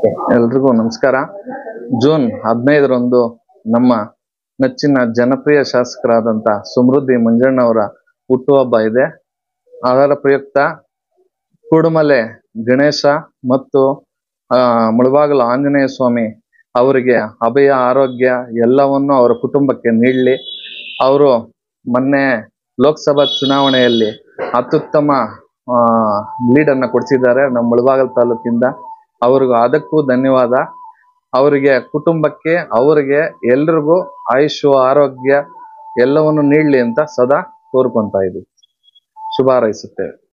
ಎಲ್ರಿಗೂ ನಮಸ್ಕಾರ ಜೂನ್ ಹದಿನೈದರಂದು ನಮ್ಮ ನೆಚ್ಚಿನ ಜನಪ್ರಿಯ ಶಾಸಕರಾದಂಥ ಸಮೃದ್ಧಿ ಮಂಜಣ್ಣವರ ಹುಟ್ಟುಹಬ್ಬ ಇದೆ ಅದರ ಪ್ರಯುಕ್ತ ಕುಡುಮಲೆ ಗಣೇಶ ಮತ್ತು ಆ, ಮುಳಬಾಗಿಲು ಆಂಜನೇಯ ಸ್ವಾಮಿ ಅವರಿಗೆ ಅಭಯ ಆರೋಗ್ಯ ಎಲ್ಲವನ್ನು ಅವರ ಕುಟುಂಬಕ್ಕೆ ನೀಡಲಿ ಅವರು ಮೊನ್ನೆ ಲೋಕಸಭಾ ಚುನಾವಣೆಯಲ್ಲಿ ಅತ್ಯುತ್ತಮ ಲೀಡನ್ನು ಕೊಡಿಸಿದ್ದಾರೆ ನಮ್ಮ ಮುಳಬಾಗಲ್ ತಾಲೂಕಿಂದ ಅವ್ರಿಗೂ ಅದಕ್ಕೂ ಧನ್ಯವಾದ ಅವರಿಗೆ ಕುಟುಂಬಕ್ಕೆ ಅವರಿಗೆ ಎಲ್ರಿಗೂ ಆಯುಷ್ಯ ಆರೋಗ್ಯ ಎಲ್ಲವನ್ನು ನೀಡಲಿ ಅಂತ ಸದಾ ಕೋರ್ಕೊಂತ ಇದ್ದೀವಿ ಶುಭ ಹಾರೈಸುತ್ತೇವೆ